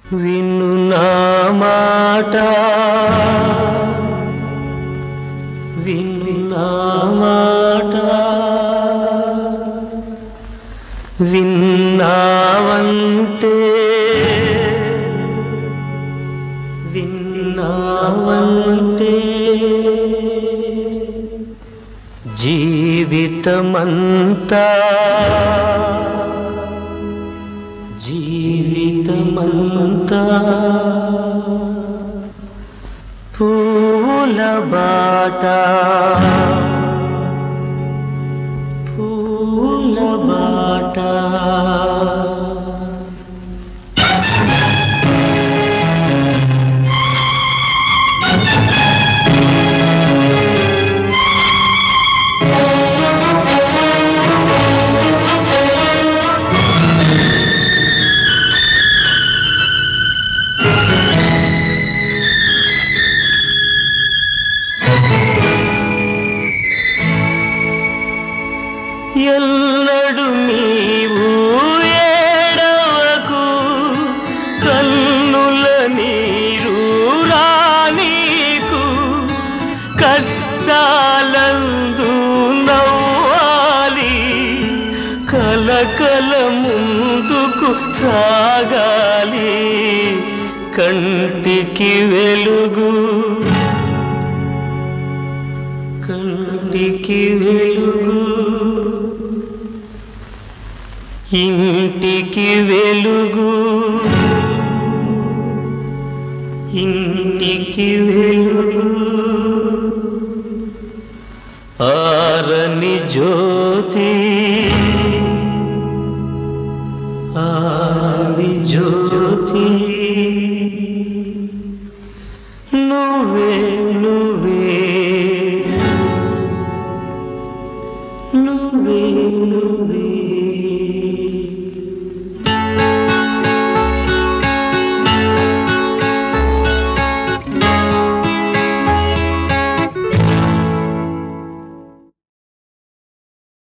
విను నా మాట విను నా మాట విన్నావంటే విన్నావంటే జీవితమంతా జీవితమంతా పూల బాట పూల బాట ఎల్లడు నీవు ఏడవకు కన్నుల నీరు రానీకు కష్టాలందు నవ్వాలి కలకల ముందుకు సాగాలి కంటికి వెలుగు కంటికి వెలుగు ఇంటికి వెలుగు ఇంటికి వెలుగు ఆరని జ్యోతి ఆరని జ్యోతి